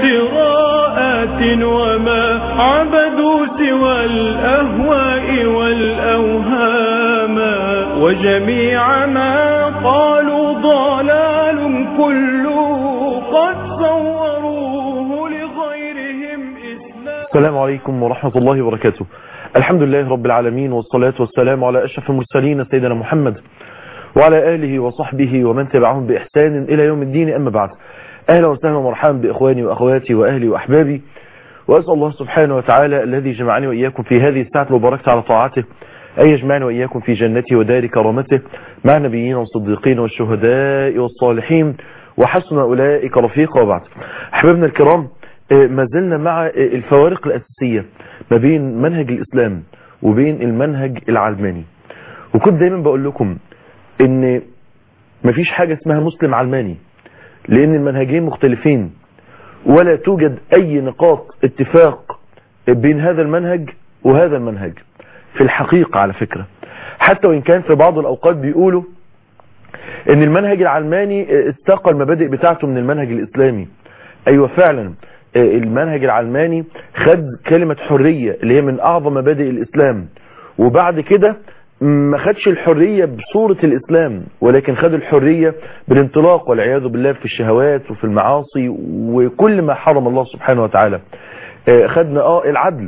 افتراءات وما عبدوا سوى الأهواء والأوهام وجميع ما قالوا ضلال كله قد صوروه لغيرهم إسلام السلام عليكم ورحمة الله وبركاته الحمد لله رب العالمين والصلاة والسلام على أشرف المرسلين سيدنا محمد وعلى آله وصحبه ومن تبعهم بإحسان إلى يوم الدين أما بعد أهلا وسهلا ومرحبا بإخواني وأخواتي وأهلي وأحبابي وأسأل الله سبحانه وتعالى الذي جمعني وإياكم في هذه الساعة المباركة على طاعته أن يجمعنا وإياكم في جنته ودار كرامته مع النبيين والصديقين والشهداء والصالحين وحسن أولئك رفيقا وبعد أحبابنا الكرام ما زلنا مع الفوارق الأساسية ما بين منهج الإسلام وبين المنهج العلماني وكنت دايما بقول لكم ان مفيش حاجة اسمها مسلم علماني لان المنهجين مختلفين ولا توجد اي نقاط اتفاق بين هذا المنهج وهذا المنهج في الحقيقة على فكرة حتى وان كان في بعض الاوقات بيقولوا ان المنهج العلماني استقى المبادئ بتاعته من المنهج الاسلامي ايوه فعلا المنهج العلماني خد كلمة حرية اللي هي من اعظم مبادئ الاسلام وبعد كده ما خدش الحرية بصورة الإسلام ولكن خد الحرية بالانطلاق والعياذ بالله في الشهوات وفي المعاصي وكل ما حرم الله سبحانه وتعالى خدنا اه العدل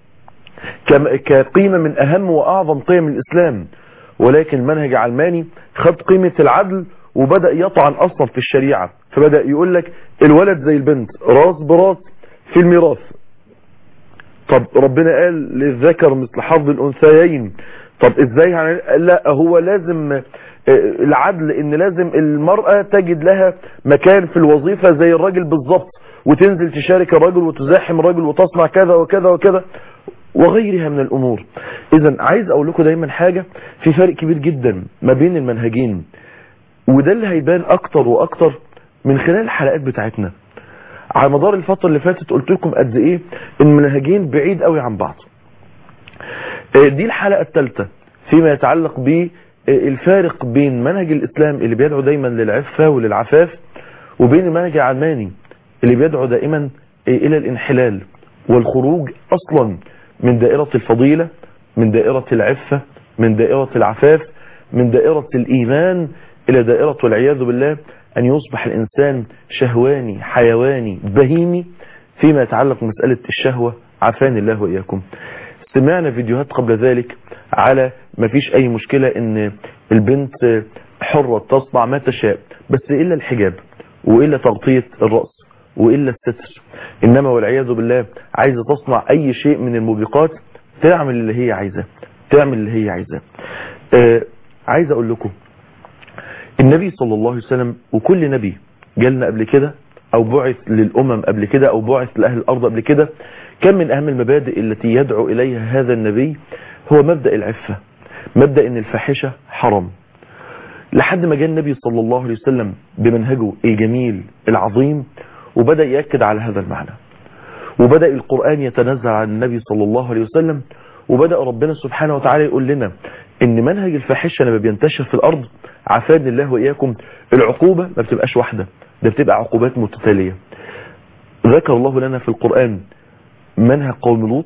كقيمة من أهم وأعظم قيم الإسلام ولكن المنهج العلماني خد قيمة العدل وبدأ يطعن أصلا في الشريعة فبدأ يقول لك الولد زي البنت راس براس في الميراث طب ربنا قال للذكر مثل حظ الأنثيين طب ازاي يعني لا هو لازم العدل ان لازم المرأة تجد لها مكان في الوظيفة زي الراجل بالظبط وتنزل تشارك الرجل وتزاحم الرجل وتصنع كذا وكذا وكذا وغيرها من الامور اذا عايز اقول لكم دايما حاجة في فرق كبير جدا ما بين المنهجين وده اللي هيبان اكتر واكتر من خلال الحلقات بتاعتنا على مدار الفترة اللي فاتت قلت لكم قد ايه المنهجين بعيد قوي عن بعض دي الحلقة الثالثة فيما يتعلق بالفارق بين منهج الإسلام اللي بيدعو دايما للعفة وللعفاف وبين المنهج العلماني اللي بيدعو دائما إلى الانحلال والخروج أصلا من دائرة الفضيلة من دائرة العفة من دائرة العفاف من دائرة الإيمان إلى دائرة والعياذ بالله أن يصبح الإنسان شهواني حيواني بهيمي فيما يتعلق بمسألة الشهوة عفاني الله وإياكم سمعنا فيديوهات قبل ذلك على ما فيش اي مشكلة ان البنت حرة تصنع ما تشاء بس الا الحجاب والا تغطية الرأس والا الستر انما والعياذ بالله عايزة تصنع اي شيء من الموبقات تعمل اللي هي عايزاه تعمل اللي هي عايزاه آه عايز اقول لكم النبي صلى الله عليه وسلم وكل نبي جالنا قبل كده او بعث للامم قبل كده او بعث لاهل الارض قبل كده كم من أهم المبادئ التي يدعو إليها هذا النبي هو مبدأ العفة مبدأ أن الفاحشة حرام لحد ما جاء النبي صلى الله عليه وسلم بمنهجه الجميل العظيم وبدأ يأكد على هذا المعنى وبدأ القرآن يتنزل عن النبي صلى الله عليه وسلم وبدأ ربنا سبحانه وتعالى يقول لنا ان منهج الفاحشة لما بينتشر في الأرض عافاني الله وإياكم العقوبة ما بتبقاش واحدة ده بتبقى عقوبات متتالية ذكر الله لنا في القرآن منهج قوم لوط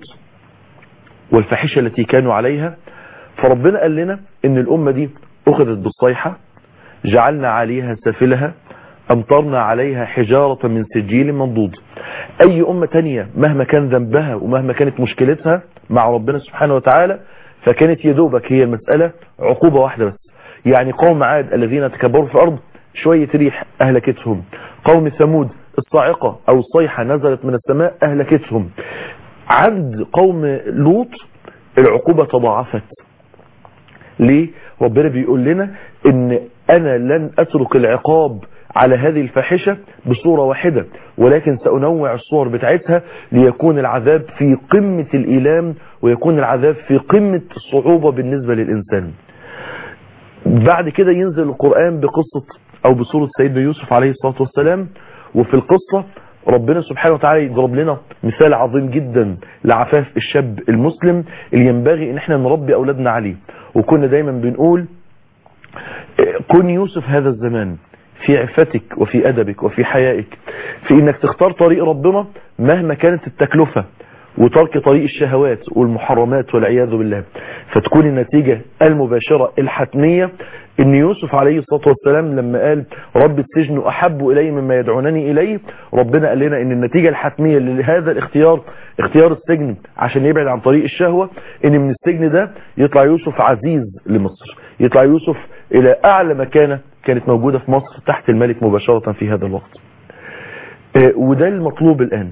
والفاحشة التي كانوا عليها فربنا قال لنا ان الأمة دي أخذت بالصيحة جعلنا عليها سافلها أمطرنا عليها حجارة من سجيل منضود أي أمة تانية مهما كان ذنبها ومهما كانت مشكلتها مع ربنا سبحانه وتعالى فكانت يدوبك هي المسألة عقوبة واحدة بس يعني قوم عاد الذين تكبروا في الأرض شوية ريح أهلكتهم قوم ثمود الصاعقة او الصيحة نزلت من السماء اهلكتهم عند قوم لوط العقوبة تضاعفت ليه ربنا بيقول لنا ان انا لن اترك العقاب على هذه الفاحشة بصورة واحدة ولكن سأنوع الصور بتاعتها ليكون العذاب في قمة الإيلام ويكون العذاب في قمة الصعوبة بالنسبة للإنسان بعد كده ينزل القرآن بقصة أو بصورة سيدنا يوسف عليه الصلاة والسلام وفي القصة ربنا سبحانه وتعالى يضرب لنا مثال عظيم جدا لعفاف الشاب المسلم اللي ينبغي ان احنا نربي اولادنا عليه وكنا دايما بنقول كن يوسف هذا الزمان في عفتك وفي أدبك وفي حيائك في إنك تختار طريق ربنا مهما كانت التكلفة وترك طريق الشهوات والمحرمات والعياذ بالله فتكون النتيجة المباشرة الحتمية ان يوسف عليه الصلاة والسلام لما قال رب السجن احب الي مما يدعونني اليه ربنا قال لنا ان النتيجة الحتمية لهذا الاختيار اختيار السجن عشان يبعد عن طريق الشهوة ان من السجن ده يطلع يوسف عزيز لمصر يطلع يوسف الى اعلى مكانة كانت موجودة في مصر تحت الملك مباشرة في هذا الوقت وده المطلوب الان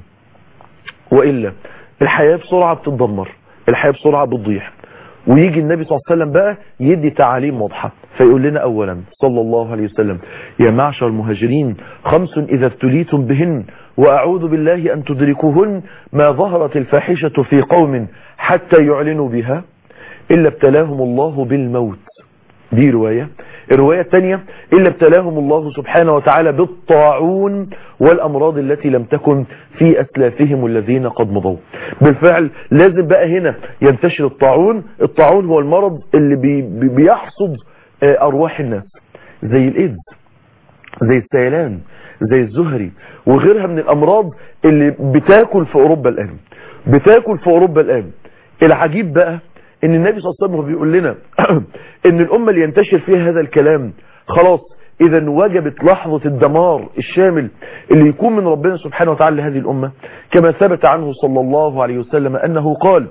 وإلا الحياة بسرعة بتتدمر الحياة بسرعة بتضيع ويجي النبي صلى الله عليه وسلم بقى يدي تعاليم واضحة فيقول لنا أولا صلى الله عليه وسلم يا معشر المهاجرين خمس إذا ابتليتم بهن وأعوذ بالله أن تدركوهن ما ظهرت الفاحشة في قوم حتى يعلنوا بها إلا ابتلاهم الله بالموت دي رواية الرواية الثانية إلا ابتلاهم الله سبحانه وتعالى بالطاعون والأمراض التي لم تكن في أسلافهم الذين قد مضوا بالفعل لازم بقى هنا ينتشر الطاعون الطاعون هو المرض اللي بي بيحصد أرواح الناس زي الإيدز زي السيلان زي الزهري وغيرها من الأمراض اللي بتاكل في أوروبا الآن بتاكل في أوروبا الآن العجيب بقى ان النبي صلى الله عليه وسلم بيقول لنا ان الامة اللي ينتشر فيها هذا الكلام خلاص اذا وجبت لحظة الدمار الشامل اللي يكون من ربنا سبحانه وتعالى لهذه الامة كما ثبت عنه صلى الله عليه وسلم انه قال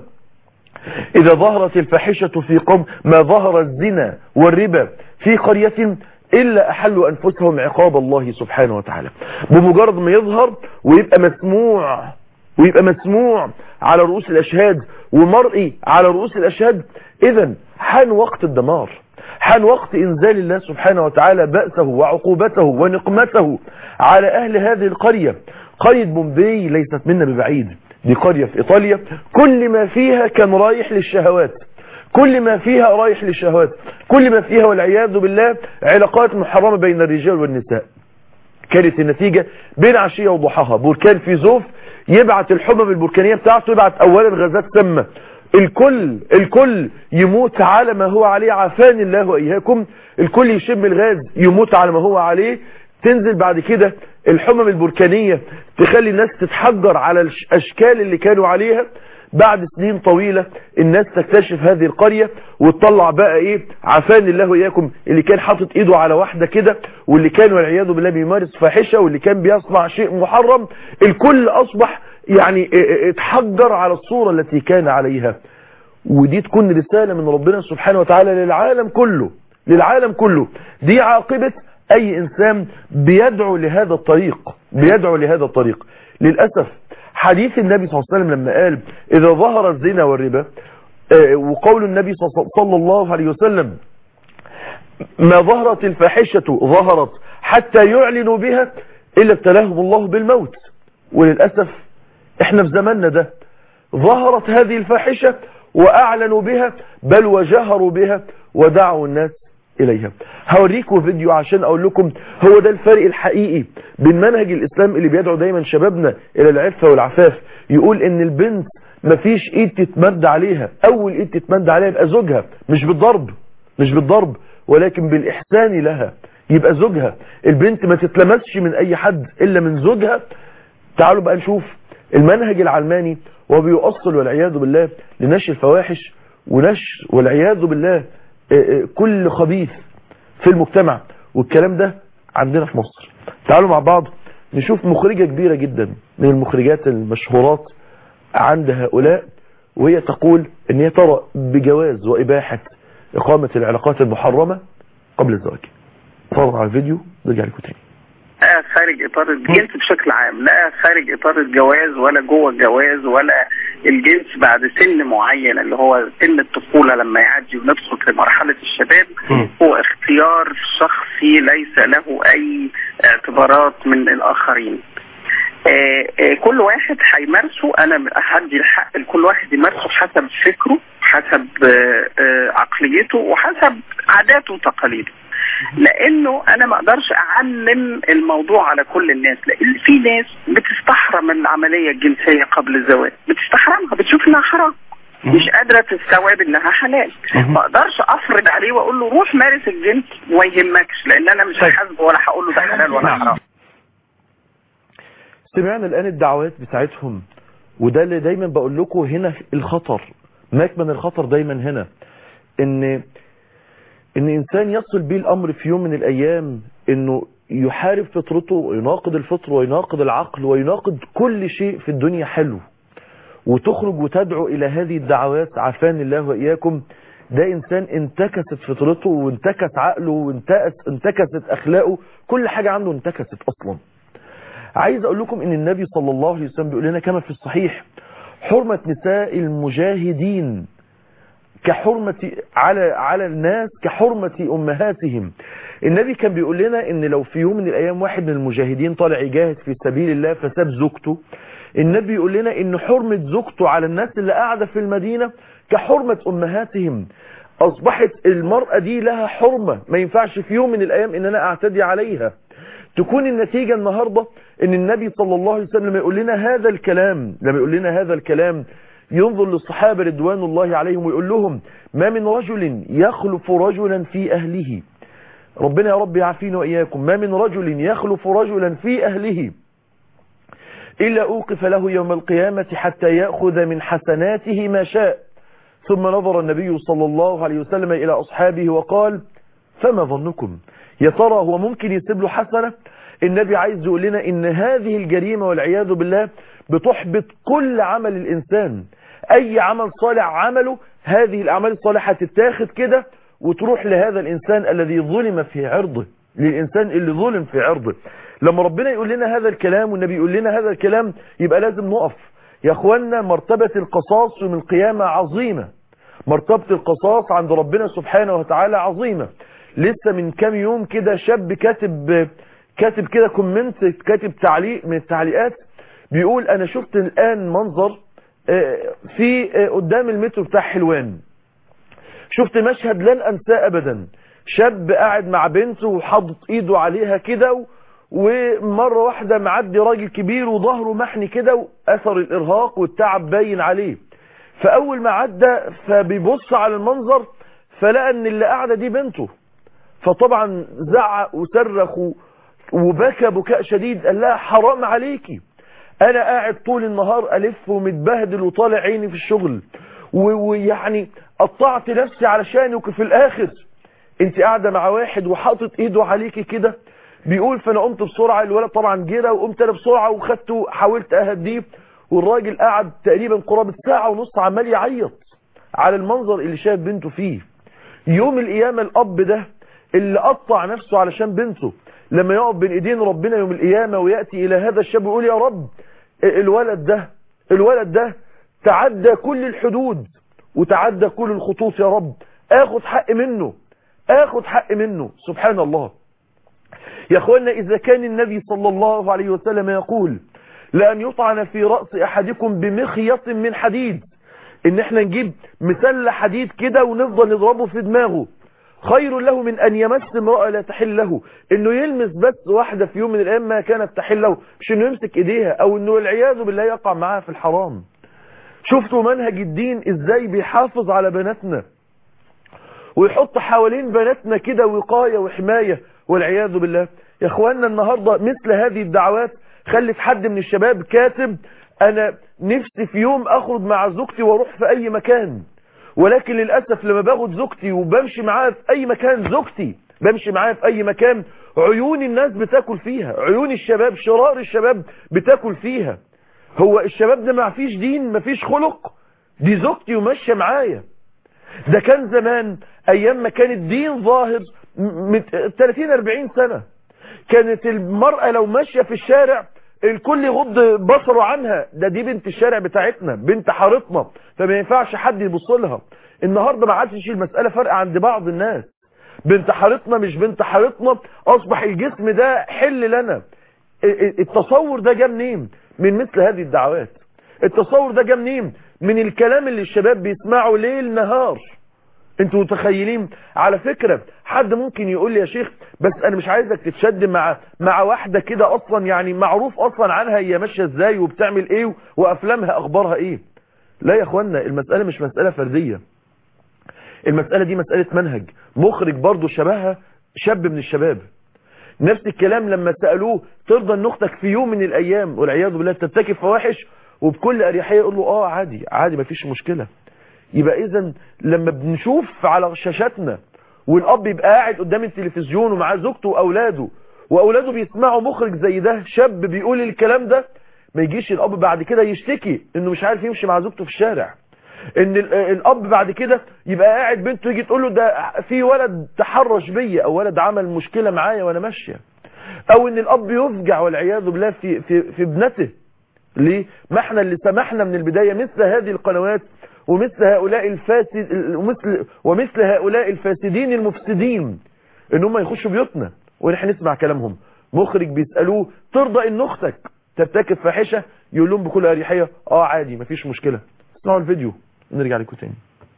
اذا ظهرت الفاحشة في قوم ما ظهر الزنا والربا في قرية إلا أحلوا أنفسهم عقاب الله سبحانه وتعالى بمجرد ما يظهر ويبقى مسموع ويبقى مسموع على رؤوس الأشهاد ومرئي على رؤوس الأشهاد إذا حان وقت الدمار حان وقت إنزال الله سبحانه وتعالى بأسه وعقوبته ونقمته على أهل هذه القرية قرية بومبي ليست منا ببعيد دي قرية في إيطاليا كل ما فيها كان رايح للشهوات كل ما فيها رايح للشهوات كل ما فيها والعياذ بالله علاقات محرمة بين الرجال والنساء كانت النتيجة بين عشية وضحاها بركان في زوف يبعت الحمم البركانية بتاعته يبعت اولا غازات سامة الكل الكل يموت على ما هو عليه عافان الله وإياكم الكل يشم الغاز يموت على ما هو عليه تنزل بعد كده الحمم البركانية تخلي الناس تتحجر على الأشكال اللي كانوا عليها بعد سنين طويلة الناس تكتشف هذه القرية وتطلع بقى ايه عفان الله وإياكم اللي كان حاطط ايده على واحدة كده واللي كان والعياذ بالله بيمارس فاحشة واللي كان بيصنع شيء محرم الكل اصبح يعني اتحجر على الصورة التي كان عليها ودي تكون رسالة من ربنا سبحانه وتعالى للعالم كله للعالم كله دي عاقبة اي انسان بيدعو لهذا الطريق بيدعو لهذا الطريق للأسف حديث النبي صلى الله عليه وسلم لما قال إذا ظهر الزنا والربا وقول النبي صلى الله عليه وسلم ما ظهرت الفاحشة ظهرت حتى يعلنوا بها إلا ابتلاهم الله بالموت وللأسف احنا في زماننا ده ظهرت هذه الفاحشة وأعلنوا بها بل وجهروا بها ودعوا الناس إليها هوريكم فيديو عشان أقول لكم هو ده الفرق الحقيقي بين منهج الإسلام اللي بيدعو دايما شبابنا إلى العفة والعفاف يقول إن البنت مفيش إيد تتمد عليها أول إيد تتمد عليها يبقى زوجها مش بالضرب مش بالضرب ولكن بالإحسان لها يبقى زوجها البنت ما تتلمسش من أي حد إلا من زوجها تعالوا بقى نشوف المنهج العلماني وبيؤصل والعياذ بالله لنشر الفواحش ونشر والعياذ بالله كل خبيث في المجتمع والكلام ده عندنا في مصر تعالوا مع بعض نشوف مخرجة كبيرة جدا من المخرجات المشهورات عند هؤلاء وهي تقول ان هي ترى بجواز وإباحة إقامة العلاقات المحرمة قبل الزواج اتفرج على الفيديو نرجع لكم تاني لا خارج اطار الجنس بشكل عام لا خارج اطار الجواز ولا جوه الجواز ولا الجنس بعد سن معين اللي هو سن الطفولة لما يعدي وندخل في مرحلة الشباب هو اختيار شخصي ليس له اي اعتبارات من الاخرين آآ آآ كل واحد هيمارسه انا هدي الحق لكل واحد يمارسه حسب فكره حسب آآ عقليته وحسب عاداته وتقاليده لانه انا ما اقدرش اعلم الموضوع على كل الناس لان في ناس بتستحرم العمليه الجنسيه قبل الزواج بتستحرمها بتشوف انها حرام مش قادره تستوعب انها حلال مهم. ما اقدرش افرض عليه واقول له روح مارس الجنس وما يهمكش لان انا مش طيب. هحاسبه ولا هقول له ده حلال ولا نعم. حرام سمعنا الآن الدعوات بتاعتهم وده اللي دايما بقول لكم هنا الخطر مكمن الخطر دايما هنا ان ان انسان يصل بيه الامر في يوم من الايام انه يحارب فطرته ويناقض الفطر ويناقض العقل ويناقض كل شيء في الدنيا حلو وتخرج وتدعو الى هذه الدعوات عافاني الله واياكم ده انسان انتكست فطرته وانتكس عقله وانتكست انتكست اخلاقه كل حاجة عنده انتكست اصلا عايز اقول لكم ان النبي صلى الله عليه وسلم بيقول لنا كما في الصحيح حرمة نساء المجاهدين كحرمة على على الناس كحرمة امهاتهم النبي كان بيقول لنا ان لو في يوم من الايام واحد من المجاهدين طالع يجاهد في سبيل الله فساب زوجته النبي يقول لنا ان حرمة زوجته على الناس اللي قاعدة في المدينة كحرمة امهاتهم اصبحت المرأة دي لها حرمة ما ينفعش في يوم من الايام ان انا اعتدي عليها تكون النتيجة النهاردة ان النبي صلى الله عليه وسلم لما يقول لنا هذا الكلام لما يقول لنا هذا الكلام ينظر للصحابة رضوان الله عليهم ويقول لهم ما من رجل يخلف رجلا في أهله ربنا يا رب يعافينا وإياكم ما من رجل يخلف رجلا في أهله إلا أوقف له يوم القيامة حتى يأخذ من حسناته ما شاء ثم نظر النبي صلى الله عليه وسلم إلى أصحابه وقال فما ظنكم يا ترى هو ممكن يسيب له حسنة النبي عايز يقول لنا ان هذه الجريمة والعياذ بالله بتحبط كل عمل الانسان اي عمل صالح عمله هذه الاعمال الصالحة تتاخد كده وتروح لهذا الانسان الذي ظلم في عرضه للانسان اللي ظلم في عرضه لما ربنا يقول لنا هذا الكلام والنبي يقول لنا هذا الكلام يبقى لازم نقف يا اخوانا مرتبة القصاص يوم القيامة عظيمة مرتبة القصاص عند ربنا سبحانه وتعالى عظيمة لسه من كام يوم كده شاب كاتب كاتب كده كومنت كاتب تعليق من التعليقات بيقول انا شفت الان منظر في قدام المترو بتاع حلوان شفت مشهد لن انساه ابدا شاب قاعد مع بنته وحاطط ايده عليها كده ومرة واحدة معدي راجل كبير وظهره محني كده واثر الارهاق والتعب باين عليه فاول ما عدى فبيبص على المنظر فلقى ان اللي قاعدة دي بنته فطبعا زعق وصرخ وبكى بكاء شديد قال لها حرام عليكي انا قاعد طول النهار الف ومتبهدل وطالع عيني في الشغل ويعني قطعت نفسي علشانك في الاخر انت قاعده مع واحد وحاطط ايده عليكي كده بيقول فانا قمت بسرعه الولد طبعا جرى وقمت انا بسرعه وخدته وحاولت اهديه والراجل قعد تقريبا قرابه ساعه ونص عمال يعيط على المنظر اللي شاف بنته فيه يوم القيامه الاب ده اللي قطع نفسه علشان بنته لما يقف بين ايدين ربنا يوم القيامة ويأتي الى هذا الشاب ويقول يا رب الولد ده الولد ده تعدى كل الحدود وتعدى كل الخطوط يا رب اخد حق منه اخد حق منه سبحان الله يا اخوانا اذا كان النبي صلى الله عليه وسلم يقول لأن يطعن في رأس احدكم بمخيط من حديد ان احنا نجيب مسلة حديد كده ونفضل نضربه في دماغه خير له من أن يمس امرأة لا تحل له إنه يلمس بس واحدة في يوم من الأيام ما كانت تحل له مش إنه يمسك إيديها أو إنه العياذ بالله يقع معاها في الحرام شفتوا منهج الدين إزاي بيحافظ على بناتنا ويحط حوالين بناتنا كده وقاية وحماية والعياذ بالله يا اخوانا النهاردة مثل هذه الدعوات خلت حد من الشباب كاتب أنا نفسي في يوم أخرج مع زوجتي واروح في أي مكان ولكن للأسف لما باخد زوجتي وبمشي معاها في أي مكان زوجتي بمشي معاها في أي مكان عيون الناس بتاكل فيها عيون الشباب شرار الشباب بتاكل فيها هو الشباب ده ما فيش دين ما فيش خلق دي زوجتي وماشيه معايا ده كان زمان أيام ما كان الدين ظاهر من 30-40 سنة كانت المرأة لو ماشية في الشارع الكل يغض بصره عنها ده دي بنت الشارع بتاعتنا بنت حارتنا فما ينفعش حد يبص لها النهارده ما عادش المسألة فرق عند بعض الناس بنت حارتنا مش بنت حارتنا اصبح الجسم ده حل لنا التصور ده جه منين من مثل هذه الدعوات التصور ده جه منين من الكلام اللي الشباب بيسمعوا ليل نهار انتوا متخيلين على فكرة حد ممكن يقول لي يا شيخ بس انا مش عايزك تتشد مع مع واحدة كده اصلا يعني معروف اصلا عنها هي ماشية ازاي وبتعمل ايه وافلامها اخبارها ايه لا يا اخوانا المسألة مش مسألة فردية المسألة دي مسألة منهج مخرج برضو شبهها شاب من الشباب نفس الكلام لما سألوه ترضى ان اختك في يوم من الايام والعياذ بالله ترتكب فواحش وبكل اريحيه يقول له اه عادي عادي مفيش مشكله يبقى اذا لما بنشوف على شاشاتنا والاب يبقى قاعد قدام التلفزيون ومعاه زوجته واولاده واولاده بيسمعوا مخرج زي ده شاب بيقول الكلام ده ما يجيش الاب بعد كده يشتكي انه مش عارف يمشي مع زوجته في الشارع ان ال- الاب بعد كده يبقى قاعد بنته يجي تقول له ده في ولد تحرش بيا او ولد عمل مشكله معايا وانا ماشيه او ان الاب يفجع والعياذ بالله في في في ابنته ليه ما احنا اللي سمحنا من البدايه مثل هذه القنوات ومثل هؤلاء الفاسد ومثل ومثل هؤلاء الفاسدين المفسدين ان هم يخشوا بيوتنا ونحن نسمع كلامهم مخرج بيسالوه ترضى ان اختك ترتكب فاحشه يقول لهم بكل اريحيه اه عادي مفيش مشكله اسمعوا الفيديو ونرجع لكم تاني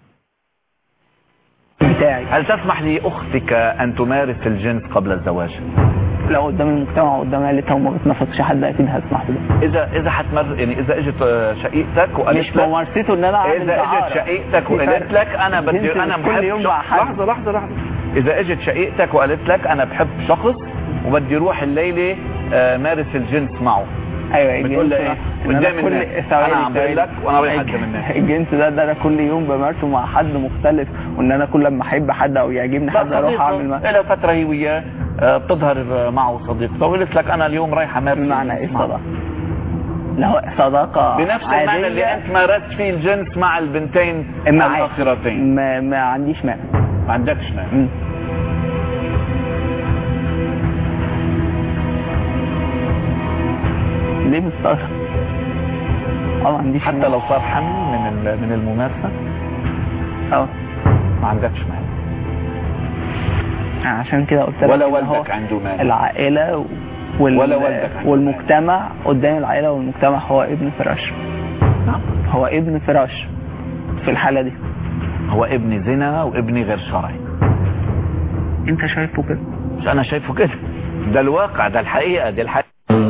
بتاعي هل تسمح لأختك أن تمارس الجنس قبل الزواج؟ لو قدام المجتمع وقدام عيلتها وما بتنافسش حد اكيد هسمح بده إذا إذا حتمر يعني إذا إجت آه، شقيقتك وقالت مش لك ممارسته ان انا اعمل إذا إجت دعارة. شقيقتك في وقالت فرق. لك أنا بدي جنس أنا مش بحب كل يوم شخص- مع حد لحظة لحظة لحظة إذا إجت شقيقتك وقالت لك أنا بحب شخص وبدي روح الليلة آه، مارس الجنس معه ايوه بتقول لها الجنس إيه؟ ده- إن أنا قدام كل- الناس. ثواني- أنا عم بقول ثواني. لك وأنا رايح أقدم الناس. الجنس ده ده انا كل يوم بمارسه مع حد مختلف وان انا كل ما احب حد او يعجبني حد اروح اعمل معاه لها فترة هي وياه آه، بتظهر معه صديقته وقالت لك أنا اليوم رايحة مارس بمعنى ايه الجنس معه. صداقه؟ اللي هو صداقه بنفس المعنى اللي عادية انت مارست فيه الجنس مع البنتين معاك. الاخرتين ما, ما عنديش مانع ما عندكش مانع مم. ليه مستغرب؟ اه ما عنديش حتى مانع. لو صار حمل من ال- من الممارسه اه ما عندكش مانع عشان كده قلت لك ولا إن هو والدك عنده مانع العائلة وال... ولا والدك عنده والمجتمع قدام العائلة والمجتمع هو ابن فراش نعم. هو ابن فراش في الحالة دي هو ابن زنا وابني غير شرعي انت شايفه كده مش انا شايفه كده ده الواقع ده الحقيقه دي الحقيقه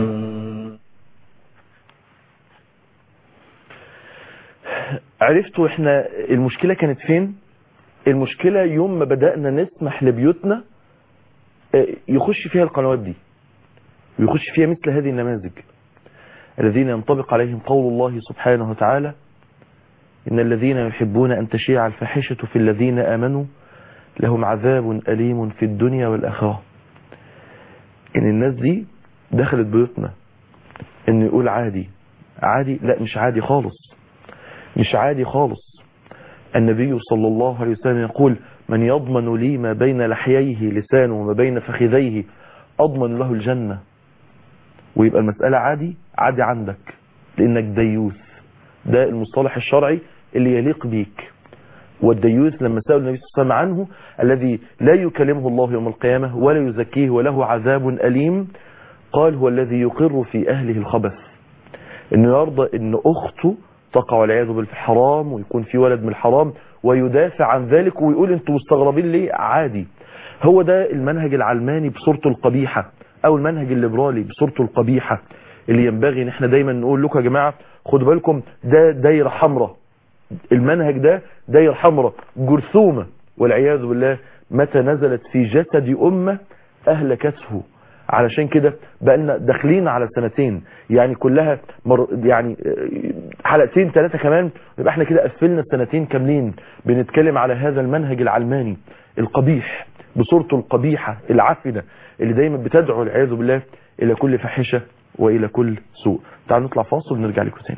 عرفتوا احنا المشكلة كانت فين المشكلة يوم ما بدأنا نسمح لبيوتنا اه، يخش فيها القنوات دي ويخش فيها مثل هذه النماذج الذين ينطبق عليهم قول الله سبحانه وتعالى إن الذين يحبون أن تشيع الفاحشة في الذين آمنوا لهم عذاب أليم في الدنيا والآخرة إن الناس دي دخلت بيوتنا إن يقول عادي عادي لا مش عادي خالص مش عادي خالص النبي صلى الله عليه وسلم يقول من يضمن لي ما بين لحييه لسانه وما بين فخذيه أضمن له الجنة ويبقى المسألة عادي عادي عندك لأنك ديوث ده المصطلح الشرعي اللي يليق بيك والديوث لما سأل النبي صلى الله عليه وسلم عنه الذي لا يكلمه الله يوم القيامة ولا يزكيه وله عذاب أليم قال هو الذي يقر في أهله الخبث انه يرضى ان اخته تقع والعياذ بالله في الحرام ويكون في ولد من الحرام ويدافع عن ذلك ويقول انتوا مستغربين ليه عادي هو ده المنهج العلماني بصورته القبيحة او المنهج الليبرالي بصورته القبيحة اللي ينبغي ان احنا دايما نقول لكم يا جماعة خدوا بالكم ده دايرة حمراء المنهج ده دايرة حمراء جرثومة والعياذ بالله متى نزلت في جسد أمة أهلكته علشان كده بقى لنا داخلين على سنتين يعني كلها مر يعني آه، حلقتين ثلاثة كمان يبقى احنا كده قفلنا سنتين كاملين بنتكلم على هذا المنهج العلماني القبيح بصورته القبيحة العفنة اللي دايما بتدعو العياذ بالله إلى كل فاحشة وإلى كل سوء تعالوا نطلع فاصل ونرجع لكم تاني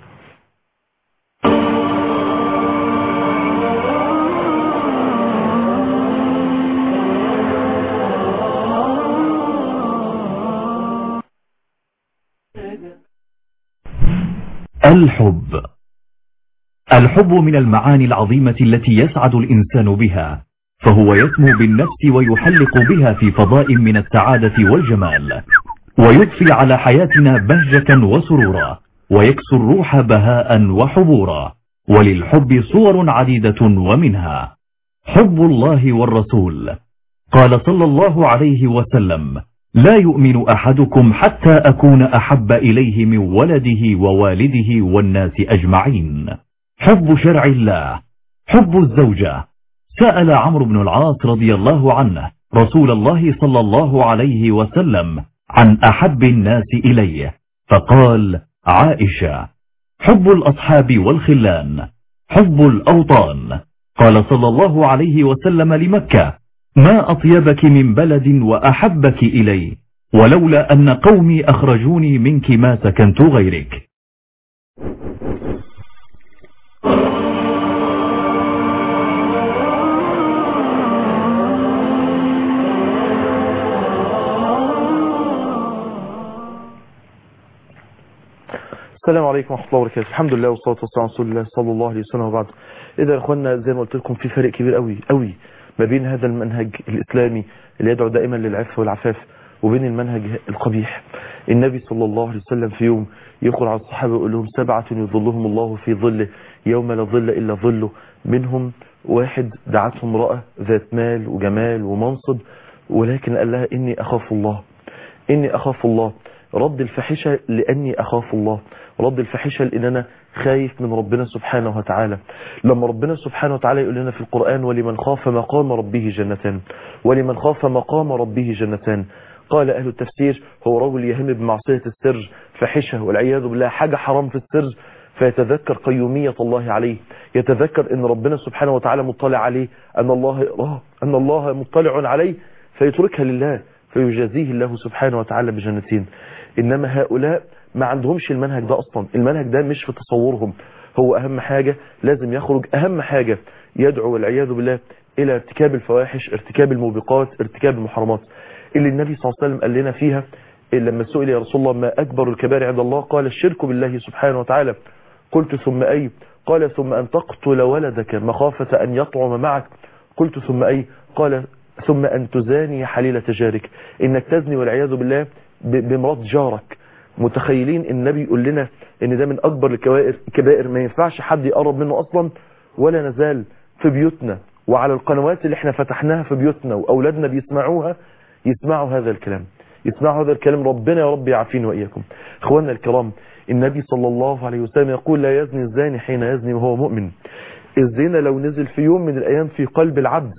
الحب الحب من المعاني العظيمة التي يسعد الإنسان بها فهو يسمو بالنفس ويحلق بها في فضاء من السعادة والجمال ويضفي على حياتنا بهجة وسرورا ويكسو الروح بهاء وحبورا وللحب صور عديدة ومنها حب الله والرسول قال صلى الله عليه وسلم لا يؤمن أحدكم حتى أكون أحب إليه من ولده ووالده والناس أجمعين حب شرع الله حب الزوجة سأل عمرو بن العاص رضي الله عنه رسول الله صلى الله عليه وسلم عن أحب الناس إليه فقال عائشة حب الأصحاب والخلان حب الأوطان قال صلى الله عليه وسلم لمكة ما أطيبك من بلد وأحبك إلي ولولا أن قومي أخرجوني منك ما سكنت غيرك السلام عليكم ورحمة الله وبركاته الحمد لله والصلاة والسلام على رسول الله صلى الله عليه وسلم وبعد إذا يا إخواننا زي ما قلت لكم في فرق كبير قوي قوي ما بين هذا المنهج الإسلامي اللي يدعو دائما للعفة والعفاف وبين المنهج القبيح النبي صلى الله عليه وسلم في يوم يقول على الصحابة يقول لهم سبعة يظلهم الله في ظله يوم لا ظل إلا ظله منهم واحد دعته امرأة ذات مال وجمال ومنصب ولكن قال لها إني أخاف الله إني أخاف الله رد الفاحشة لأني أخاف الله رد الفاحشة لأن أنا خايف من ربنا سبحانه وتعالى لما ربنا سبحانه وتعالى يقول لنا في القرآن ولمن خاف مقام ربه جنتان ولمن خاف مقام ربه جنتان قال أهل التفسير هو رجل يهم بمعصية السر فاحشة والعياذ بالله حاجة حرام في السر فيتذكر قيومية الله عليه يتذكر ان ربنا سبحانه وتعالى مطلع عليه ان الله يراه ان الله مطلع عليه فيتركها لله فيجازيه الله سبحانه وتعالى بجنتين انما هؤلاء ما عندهمش المنهج ده اصلا المنهج ده مش في تصورهم هو اهم حاجة لازم يخرج اهم حاجة يدعو والعياذ بالله الى ارتكاب الفواحش ارتكاب الموبقات ارتكاب المحرمات اللي النبي صلى الله عليه وسلم قال لنا فيها لما سئل يا رسول الله ما اكبر الكبائر عند الله قال الشرك بالله سبحانه وتعالى قلت ثم اي قال ثم ان تقتل ولدك مخافة ان يطعم معك قلت ثم اي قال ثم ان تزاني حليلة جارك انك تزني والعياذ بالله بمرات جارك متخيلين النبي يقول لنا ان ده من اكبر الكبائر الكبائر ما ينفعش حد يقرب منه اصلا ولا نزال في بيوتنا وعلى القنوات اللي احنا فتحناها في بيوتنا واولادنا بيسمعوها يسمعوا هذا الكلام يسمعوا هذا الكلام ربنا يا رب يعافينا واياكم اخواننا الكرام النبي صلى الله عليه وسلم يقول لا يزني الزاني حين يزني وهو مؤمن الزنا لو نزل في يوم من الايام في قلب العبد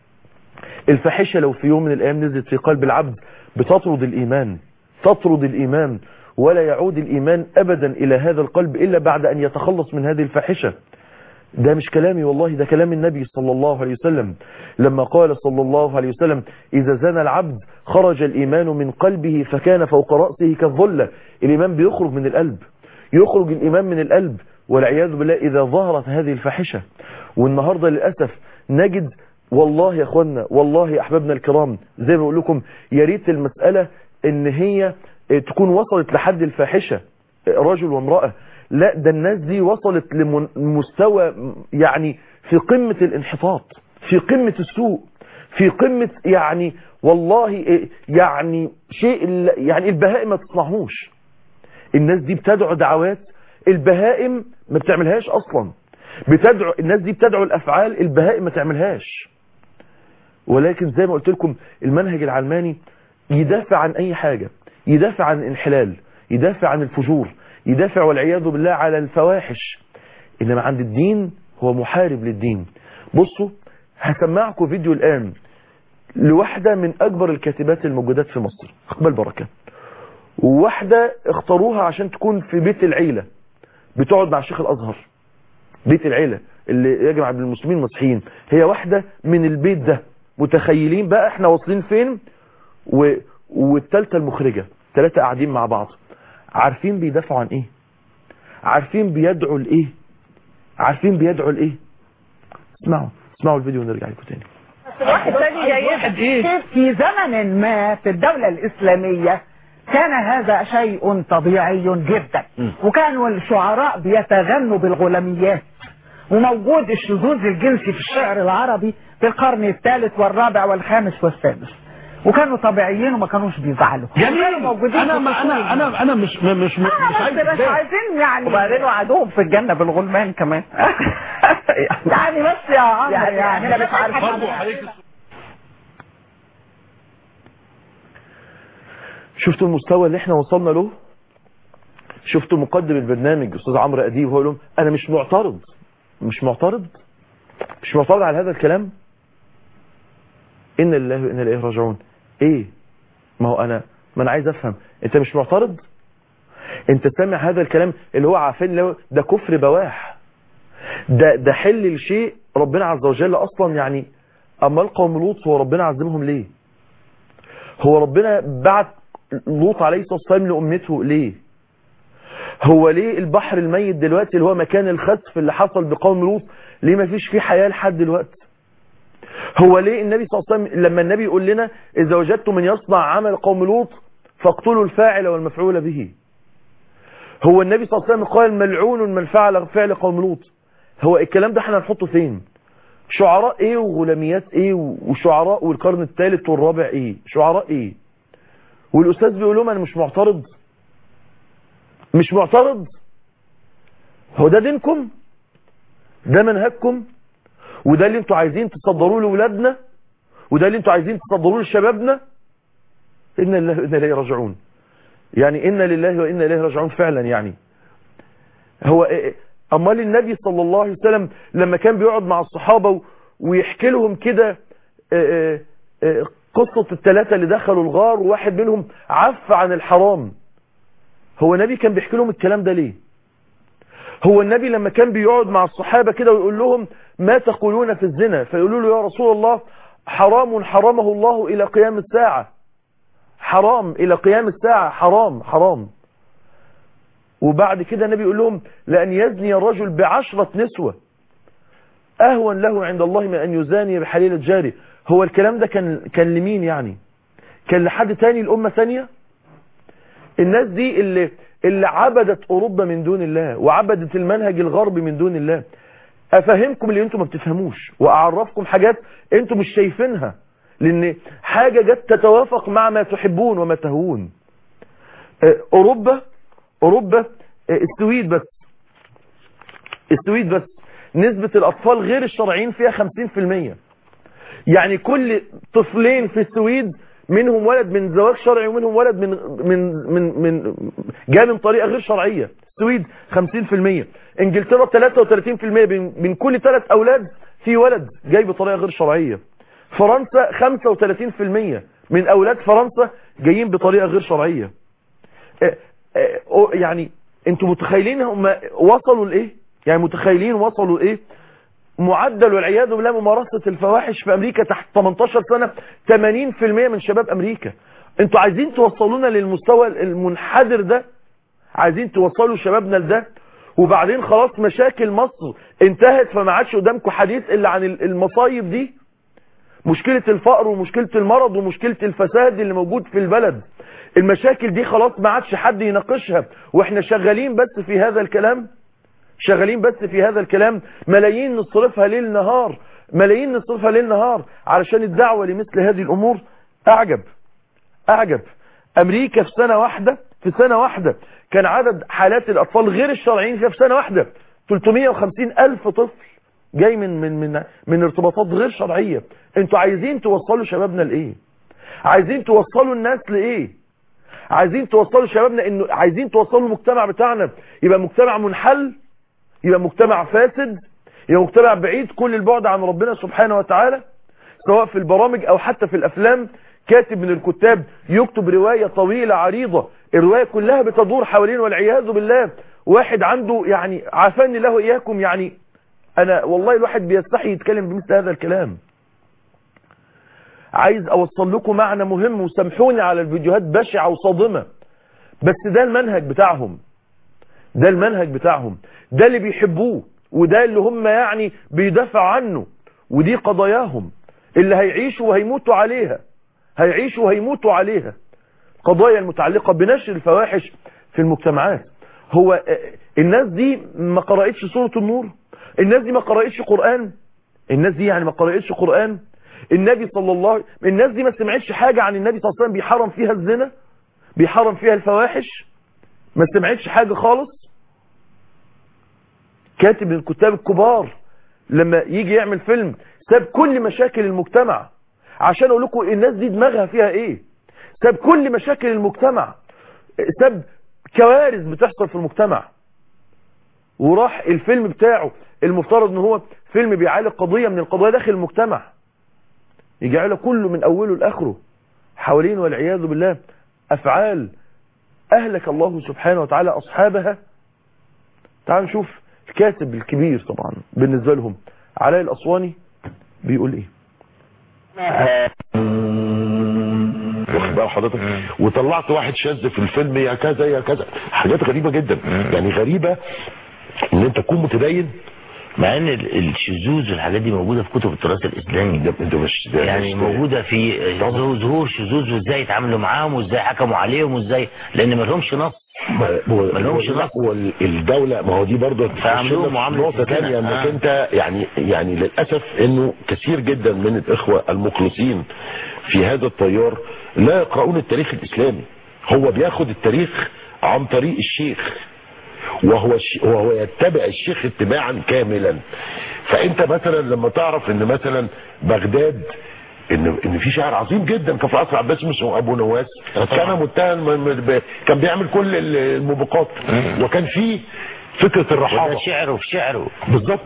الفاحشه لو في يوم من الايام نزلت في قلب العبد بتطرد الايمان تطرد الايمان ولا يعود الايمان ابدا الى هذا القلب الا بعد ان يتخلص من هذه الفاحشه ده مش كلامي والله ده كلام النبي صلى الله عليه وسلم لما قال صلى الله عليه وسلم إذا زنى العبد خرج الإيمان من قلبه فكان فوق رأسه كالظلة الإيمان بيخرج من القلب يخرج الإيمان من القلب والعياذ بالله إذا ظهرت هذه الفاحشة والنهاردة للأسف نجد والله يا أخوانا والله يا أحبابنا الكرام زي ما بقول لكم يا ريت المسألة إن هي تكون وصلت لحد الفاحشة رجل وامرأة لا ده الناس دي وصلت لمستوى يعني في قمة الانحطاط في قمة السوء في قمة يعني والله يعني شيء يعني البهائم ما تصنعهوش الناس دي بتدعو دعوات البهائم ما بتعملهاش اصلا بتدعو الناس دي بتدعو الافعال البهائم ما تعملهاش ولكن زي ما قلت لكم المنهج العلماني يدافع عن اي حاجة يدافع عن الانحلال يدافع عن الفجور يدافع والعياذ بالله على الفواحش انما عند الدين هو محارب للدين بصوا هسمعكم فيديو الان لواحدة من اكبر الكاتبات الموجودات في مصر اقبال بركة وواحدة اختاروها عشان تكون في بيت العيلة بتقعد مع شيخ الازهر بيت العيلة اللي يجمع بين المسلمين المسيحيين هي واحدة من البيت ده متخيلين بقى احنا واصلين فين و... والتالتة المخرجة ثلاثة قاعدين مع بعض عارفين بيدافعوا عن ايه عارفين بيدعوا لايه عارفين بيدعوا لايه اسمعوا اسمعوا الفيديو ونرجع لكم تاني واحد تاني جاي في زمن ما في الدولة الإسلامية كان هذا شيء طبيعي جدا وكانوا الشعراء بيتغنوا بالغلاميات وموجود الشذوذ الجنسي في الشعر العربي في القرن الثالث والرابع والخامس والسادس وكانوا طبيعيين وما كانوش بيزعلوا جميل موجودين انا ما انا انا انا مش مش مش عايز مش عايزين يعني وبعدين وعدوهم في الجنة بالغلمان كمان يعني بس يا عمرو يعني- يعني انا مش عارف برضه حضرتك شفتوا المستوى اللي احنا وصلنا له شفتوا مقدم البرنامج استاذ عمرو اديب هو لهم انا مش معترض مش معترض مش معترض على هذا الكلام ان لله وان اليه راجعون ايه ما هو انا ما انا عايز افهم انت مش معترض انت سامع هذا الكلام اللي هو عارفين اللي هو ده كفر بواح ده ده حل الشيء ربنا عز وجل اصلا يعني اما القوم لوط هو ربنا عذبهم ليه هو ربنا بعت لوط عليه الصلاه والسلام لامته ليه هو ليه البحر الميت دلوقتي اللي هو مكان الخسف اللي حصل بقوم لوط ليه ما فيش فيه حياه لحد دلوقتي هو ليه النبي صلى الله عليه وسلم لما النبي يقول لنا اذا وجدتم من يصنع عمل قوم لوط فاقتلوا الفاعل والمفعول به هو النبي صلى الله عليه وسلم قال ملعون من فعل فعل قوم لوط هو الكلام ده احنا هنحطه فين شعراء ايه وغلاميات ايه وشعراء والقرن الثالث والرابع ايه شعراء ايه والاستاذ بيقول لهم انا مش معترض مش معترض هو ده دينكم ده منهجكم وده اللي انتوا عايزين تصدروه لاولادنا وده اللي انتوا عايزين تصدروه لشبابنا ان الله وانا اليه راجعون يعني إن لله وإنا إليه راجعون فعلا يعني هو أمال النبي صلى الله عليه وسلم لما كان بيقعد مع الصحابة ويحكي لهم كده قصة الثلاثة اللي دخلوا الغار وواحد منهم عف عن الحرام هو النبي كان بيحكي لهم الكلام ده ليه هو النبي لما كان بيقعد مع الصحابة كده ويقول لهم ما تقولون في الزنا فيقولوا له يا رسول الله حرام حرمه الله إلى قيام الساعة حرام الى قيام الساعة حرام حرام وبعد كده النبي يقول لهم لأن يزني الرجل بعشرة نسوة أهون له عند الله من أن يزاني بحليلة جاري هو الكلام ده كان كان لمين يعني كان لحد تاني الأمة ثانية الناس دي اللي اللي عبدت أوروبا من دون الله وعبدت المنهج الغربي من دون الله أفهمكم اللي انتم ما بتفهموش وأعرفكم حاجات انتم مش شايفينها لان حاجة جت تتوافق مع ما تحبون وما تهون اوروبا اوروبا السويد بس السويد بس نسبة الاطفال غير الشرعيين فيها 50% يعني كل طفلين في السويد منهم ولد من زواج شرعي ومنهم ولد من من من من جاء من طريقه غير شرعيه السويد 50% انجلترا 33% من كل ثلاث اولاد في ولد جاي بطريقه غير شرعيه فرنسا 35% من اولاد فرنسا جايين بطريقه غير شرعيه يعني انتوا متخيلين هم وصلوا لايه يعني متخيلين وصلوا لايه معدل والعياذ بالله ممارسه الفواحش في امريكا تحت 18 سنه 80% من شباب امريكا انتوا عايزين توصلونا للمستوى المنحدر ده عايزين توصلوا شبابنا لده وبعدين خلاص مشاكل مصر انتهت فما عادش قدامكم حديث الا عن المصايب دي مشكلة الفقر ومشكلة المرض ومشكلة الفساد اللي موجود في البلد المشاكل دي خلاص ما عادش حد يناقشها واحنا شغالين بس في هذا الكلام شغالين بس في هذا الكلام ملايين نصرفها ليل نهار ملايين نصرفها ليل نهار علشان الدعوة لمثل هذه الامور اعجب اعجب امريكا في سنة واحدة في سنة واحدة كان عدد حالات الاطفال غير الشرعيين فيها في سنة واحدة 350 الف طفل جاي من من من من ارتباطات غير شرعيه انتوا عايزين توصلوا شبابنا لايه عايزين توصلوا الناس لايه عايزين توصلوا شبابنا انه عايزين توصلوا المجتمع بتاعنا يبقى مجتمع منحل يبقى مجتمع فاسد يبقى مجتمع بعيد كل البعد عن ربنا سبحانه وتعالى سواء في البرامج او حتى في الافلام كاتب من الكتاب يكتب رواية طويلة عريضة الرواية كلها بتدور حوالين والعياذ بالله واحد عنده يعني عافاني الله اياكم يعني انا والله الواحد بيستحي يتكلم بمثل هذا الكلام عايز اوصل لكم معنى مهم وسامحوني على الفيديوهات بشعة وصادمة بس ده المنهج بتاعهم ده المنهج بتاعهم ده اللي بيحبوه وده اللي هم يعني بيدافعوا عنه ودي قضاياهم اللي هيعيشوا وهيموتوا عليها هيعيشوا وهيموتوا عليها قضايا المتعلقة بنشر الفواحش في المجتمعات هو الناس دي ما قرأتش سورة النور الناس دي ما قرأتش قرآن الناس دي يعني ما قرأتش قرآن النبي صلى الله عليه الناس دي ما سمعتش حاجة عن النبي صلى الله عليه وسلم بيحرم فيها الزنا بيحرم فيها الفواحش ما سمعتش حاجة خالص كاتب من الكتاب الكبار لما يجي يعمل فيلم ساب كل مشاكل المجتمع عشان اقول لكم الناس دي دماغها فيها ايه ساب كل مشاكل المجتمع ساب كوارث بتحصل في المجتمع وراح الفيلم بتاعه المفترض ان هو فيلم بيعالج قضية من القضايا داخل المجتمع يجعله كله من اوله لاخره حوالين والعياذ بالله افعال اهلك الله سبحانه وتعالى اصحابها تعال نشوف الكاتب الكبير طبعا بالنسبة لهم علاء الاسواني بيقول ايه واخد بال حضرتك وطلعت واحد شاذ في الفيلم يا كذا يا كذا حاجات غريبه جدا يعني غريبه ان انت تكون متدين مع ان ال- الشذوذ والحاجات دي موجوده في كتب التراث الاسلامي ده انت مش يعني مش- موجوده في ظهور شذوذ وازاي يتعاملوا معاهم وازاي حكموا عليهم وازاي لان ما لهمش نص ما ما لهمش لا، نص والدولة ما هو دي برضه فعملوهم تخش لنا في معاملة نقطة الزنا. تانية انك آه. انت يعني يعني للأسف انه كثير جدا من الإخوة المخلصين في هذا التيار لا يقرؤون التاريخ الإسلامي هو بياخد التاريخ عن طريق الشيخ وهو الش... وهو يتبع الشيخ اتباعا كاملا فانت مثلا لما تعرف ان مثلا بغداد ان ان في شاعر عظيم جدا كان في عصر العباس اسمه ابو نواس كان متهم من- ب- كان بيعمل كل الموبقات وكان في فكره وده الرحابه شعره في شعره بالظبط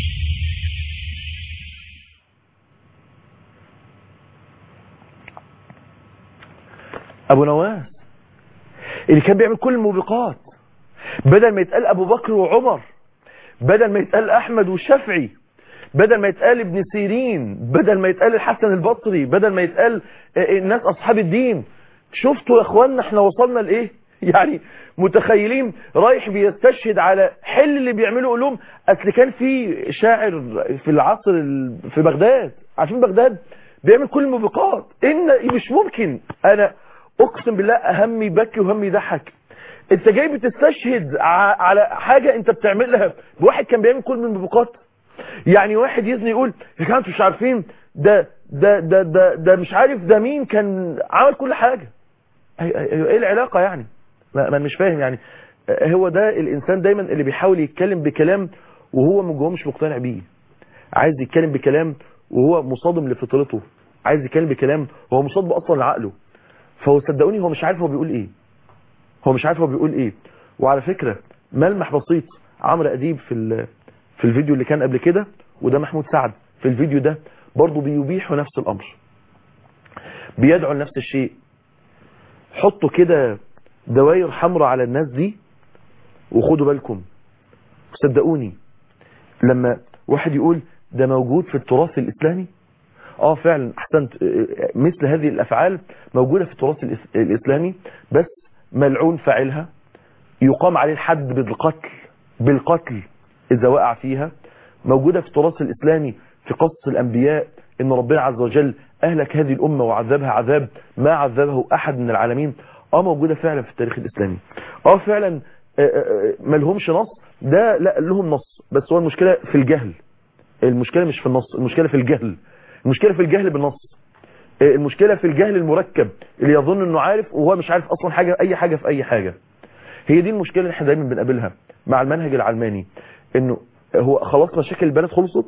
ابو نواس اللي كان بيعمل كل الموبقات بدل ما يتقال ابو بكر وعمر بدل ما يتقال احمد والشافعي بدل ما يتقال ابن سيرين بدل ما يتقال الحسن البصري بدل ما يتقال آه، الناس اصحاب الدين شفتوا يا اخوانا احنا وصلنا لايه يعني متخيلين رايح بيستشهد على حل اللي بيعملوا علوم اصل كان في شاعر في العصر ال- في بغداد عارفين بغداد بيعمل كل الموبقات ان مش ممكن انا اقسم بالله همي يبكي وهمي يضحك انت جاي بتستشهد ع- على حاجة انت بتعملها بواحد كان بيعمل كل من الموبقات يعني واحد يزني يقول يا جماعه انتوا مش عارفين ده ده ده ده, ده مش عارف ده مين كان عمل كل حاجة أي- أي- ايه العلاقة يعني ما ما أنا مش فاهم يعني هو ده الانسان دايما اللي بيحاول يتكلم بكلام وهو من جواه مش مقتنع بيه عايز يتكلم بكلام وهو مصادم لفطرته عايز يتكلم بكلام هو مصادم اصلا لعقله فهو صدقوني هو مش عارف هو بيقول ايه هو مش عارف هو بيقول ايه وعلى فكرة ملمح بسيط عمرو اديب في ال- في الفيديو اللي كان قبل كده وده محمود سعد في الفيديو ده برضه بيبيحوا نفس الامر بيدعوا لنفس الشيء حطوا كده دواير حمراء على الناس دي وخدوا بالكم صدقوني لما واحد يقول ده موجود في التراث الاسلامي اه فعلا احسنت اه، مثل هذه الافعال موجودة في التراث الإس- الاسلامي بس ملعون فاعلها يقام عليه الحد بالقتل بالقتل اذا وقع فيها موجودة في التراث الاسلامي في قصص الانبياء ان ربنا عز وجل اهلك هذه الامة وعذبها عذاب ما عذبه احد من العالمين اه موجودة فعلا في التاريخ الاسلامي اه فعلا اه، اه، ملهمش نص ده لا لهم نص بس هو المشكلة في الجهل المشكلة مش في النص المشكلة في الجهل المشكلة في الجهل بالنص المشكلة في الجهل المركب اللي يظن انه عارف وهو مش عارف اصلا حاجة اي حاجة في اي حاجة هي دي المشكلة اللي احنا دايما بنقابلها مع المنهج العلماني انه هو خلاص مشاكل البلد خلصت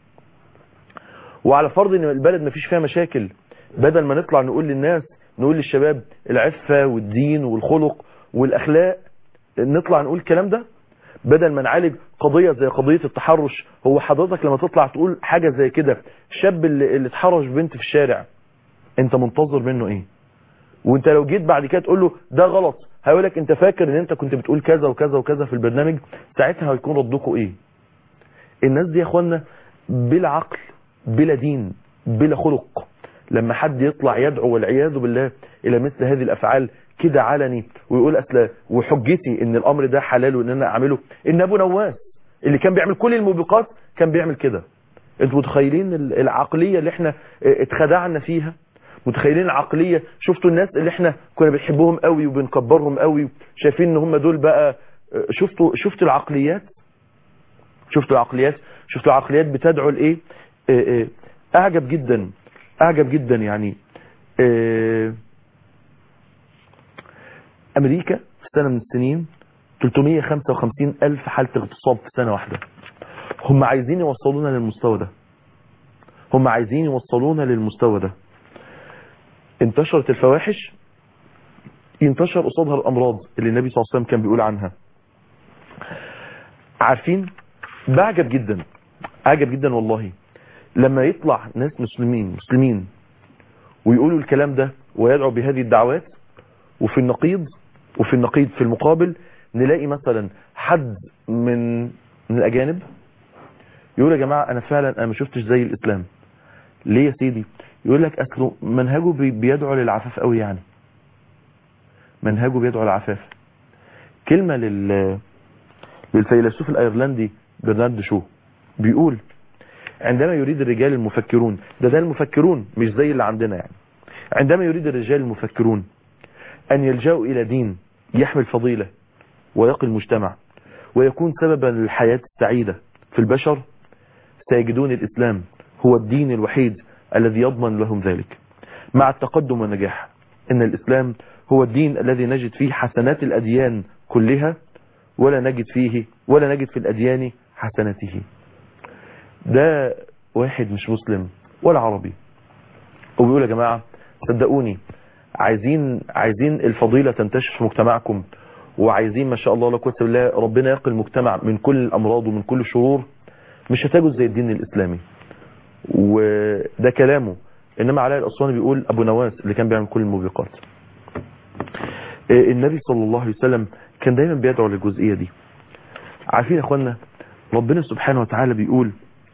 وعلى فرض ان البلد ما فيش فيها مشاكل بدل ما نطلع نقول للناس نقول للشباب العفة والدين والخلق والاخلاق نطلع نقول الكلام ده بدل ما نعالج قضية زي قضية التحرش هو حضرتك لما تطلع تقول حاجة زي كده الشاب اللي, اللي اتحرش بنت في الشارع انت منتظر منه ايه وانت لو جيت بعد كده تقول له ده غلط هيقول لك انت فاكر ان انت كنت بتقول كذا وكذا وكذا في البرنامج ساعتها هيكون ردكم ايه الناس دي يا اخوانا بلا عقل بلا دين بلا خلق لما حد يطلع يدعو والعياذ بالله الى مثل هذه الافعال كده علني ويقول اصل وحجتي ان الامر ده حلال وان انا اعمله ان ابو نواس اللي كان بيعمل كل الموبقات كان بيعمل كده انتوا متخيلين ال- العقلية اللي احنا اه، اتخدعنا فيها متخيلين العقلية شفتوا الناس اللي احنا كنا بنحبهم قوي وبنكبرهم قوي شايفين ان هم دول بقى اه، شفتوا شفتوا العقليات شفتوا العقليات شفتوا العقليات بتدعو لايه اه، اه، اعجب جدا اعجب جدا يعني اه، امريكا في سنة من السنين 355 الف حالة اغتصاب في سنة واحدة هم عايزين يوصلونا للمستوى ده هم عايزين يوصلونا للمستوى ده انتشرت الفواحش ينتشر قصادها الامراض اللي النبي صلى الله عليه وسلم كان بيقول عنها عارفين بعجب جدا عجب جدا والله لما يطلع ناس مسلمين مسلمين ويقولوا الكلام ده ويدعوا بهذه الدعوات وفي النقيض وفي النقيض في المقابل نلاقي مثلا حد من من الاجانب يقول يا جماعه انا فعلا انا ما شفتش زي الاسلام ليه يا سيدي يقول لك اصله منهجه بي- بيدعو للعفاف قوي يعني منهجه بيدعو للعفاف كلمه لل للفيلسوف الايرلندي برنارد شو بيقول عندما يريد الرجال المفكرون ده ده المفكرون مش زي اللي عندنا يعني عندما يريد الرجال المفكرون أن يلجأوا إلى دين يحمل فضيلة ويقي المجتمع ويكون سببا للحياة السعيدة في البشر سيجدون الإسلام هو الدين الوحيد الذي يضمن لهم ذلك مع التقدم والنجاح إن الإسلام هو الدين الذي نجد فيه حسنات الأديان كلها ولا نجد فيه ولا نجد في الأديان حسناته ده واحد مش مسلم ولا عربي وبيقول يا جماعة صدقوني عايزين عايزين الفضيلة تنتشر في مجتمعكم وعايزين ما شاء الله لا قوه الا بالله ربنا يقي المجتمع من كل الامراض ومن كل الشرور مش هتجد زي الدين الاسلامي وده كلامه انما علاء الاسواني بيقول ابو نواس اللي كان بيعمل كل الموبقات النبي صلى الله عليه وسلم كان دايما بيدعو للجزئيه دي عارفين يا اخوانا ربنا سبحانه وتعالى بيقول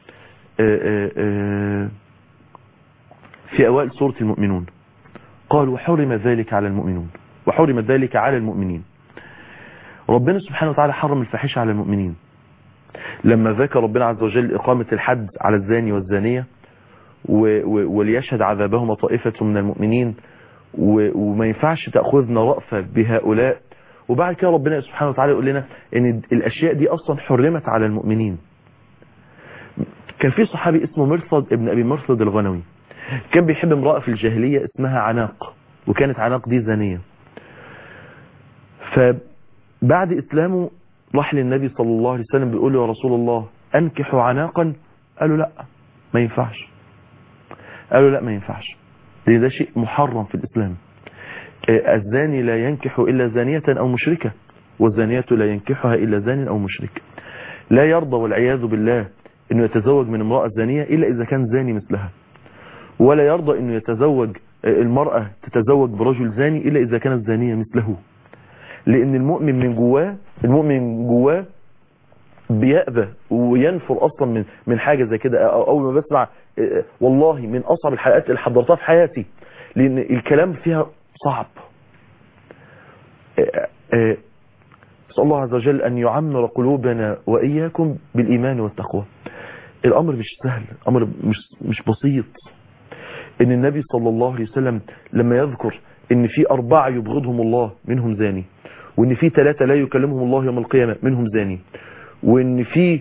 في اوائل سوره المؤمنون قال وحرم ذلك على المؤمنون وحرم ذلك على المؤمنين ربنا سبحانه وتعالى حرم الفاحشه على المؤمنين لما ذكر ربنا عز وجل إقامة الحد على الزاني والزانية وليشهد عذابهما طائفة من المؤمنين وما ينفعش تأخذنا رأفة بهؤلاء وبعد كده ربنا سبحانه وتعالى يقول لنا ان الاشياء دي اصلا حرمت على المؤمنين كان في صحابي اسمه مرصد ابن ابي مرصد الغنوي كان بيحب امرأة في الجاهلية اسمها عناق وكانت عناق دي زانية فبعد اسلامه راح للنبي صلى الله عليه وسلم بيقول له يا رسول الله انكح عناقا قالوا لا ما ينفعش قالوا لا ما ينفعش لان ده شيء محرم في الاسلام الزاني لا ينكح الا زانية او مشركة والزانية لا ينكحها الا زان او مشرك لا يرضى والعياذ بالله انه يتزوج من امرأة زانية الا اذا كان زاني مثلها ولا يرضى انه يتزوج المرأة تتزوج برجل زاني الا اذا كانت زانية مثله لان المؤمن من جواه المؤمن من جواه بيأبى وينفر اصلا من من حاجة زي كده اول ما بسمع والله من اصعب الحلقات اللي حضرتها في حياتي لان الكلام فيها صعب اسال الله عز وجل ان يعمر قلوبنا واياكم بالايمان والتقوى الامر مش سهل امر مش مش بسيط ان النبي صلى الله عليه وسلم لما يذكر ان في اربعة يبغضهم الله منهم زاني وان في ثلاثة لا يكلمهم الله يوم القيامة منهم زاني وان في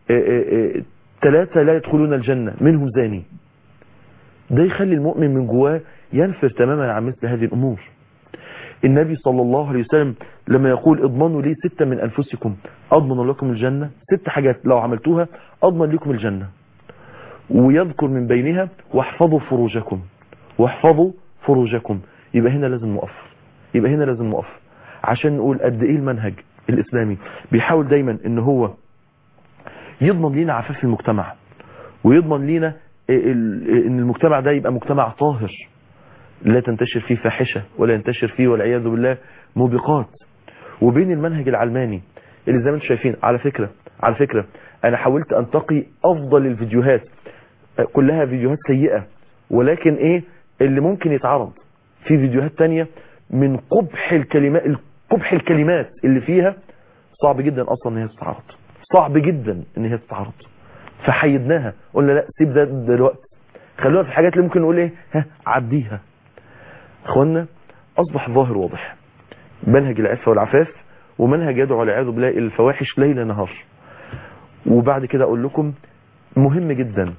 ثلاثة لا يدخلون الجنة منهم زاني ده يخلي المؤمن من جواه ينفر تماما عن مثل هذه الامور النبي صلى الله عليه وسلم لما يقول اضمنوا لي ستة من انفسكم اضمن لكم الجنة ست حاجات لو عملتوها اضمن لكم الجنة ويذكر من بينها واحفظوا فروجكم واحفظوا فروجكم يبقى هنا لازم نقف يبقى هنا لازم نقف عشان نقول قد ايه المنهج الاسلامي بيحاول دايما ان هو يضمن لينا عفاف المجتمع ويضمن لينا ان المجتمع ده يبقى مجتمع طاهر لا تنتشر فيه فاحشة ولا ينتشر فيه والعياذ بالله موبقات وبين المنهج العلماني اللي زي ما انتم شايفين على فكرة على فكرة انا حاولت انتقي افضل الفيديوهات كلها فيديوهات سيئة ولكن ايه اللي ممكن يتعرض في فيديوهات تانية من قبح الكلمات قبح الكلمات اللي فيها صعب جدا اصلا ان هي تتعرض صعب جدا ان هي تتعرض فحيدناها قلنا لا سيب ده دلوقتي خلونا في الحاجات اللي ممكن نقول ايه ها عديها اخوانا اصبح ظاهر واضح منهج العفة والعفاف ومنهج يدعو والعياذ بالله الفواحش ليل نهار وبعد كده اقول لكم مهم جدا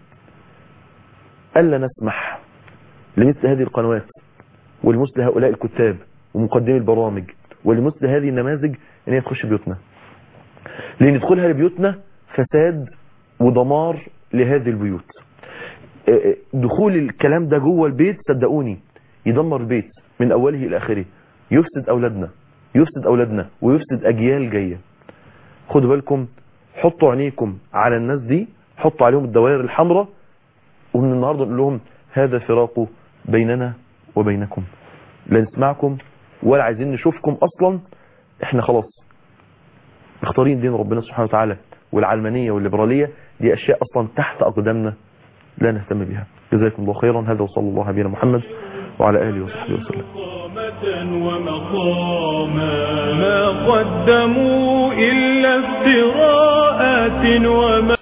الا نسمح لمثل هذه القنوات ولمثل هؤلاء الكتاب ومقدمي البرامج ولمثل هذه النماذج ان هي تخش بيوتنا لان يدخلها لبيوتنا فساد ودمار لهذه البيوت دخول الكلام ده جوه البيت صدقوني يدمر البيت من اوله الى اخره يفسد اولادنا يفسد اولادنا ويفسد اجيال جايه خدوا بالكم حطوا عينيكم على الناس دي حطوا عليهم الدوائر الحمراء ومن النهارده نقول لهم هذا فراق بيننا وبينكم لا نسمعكم ولا عايزين نشوفكم اصلا احنا خلاص مختارين دين ربنا سبحانه وتعالى والعلمانية والليبرالية دي اشياء اصلا تحت اقدامنا لا نهتم بها جزاكم الله خيرا هذا وصلى الله على نبينا محمد وعلى اله وصحبه وسلم ومقاما ما قدموا إلا افتراءات وما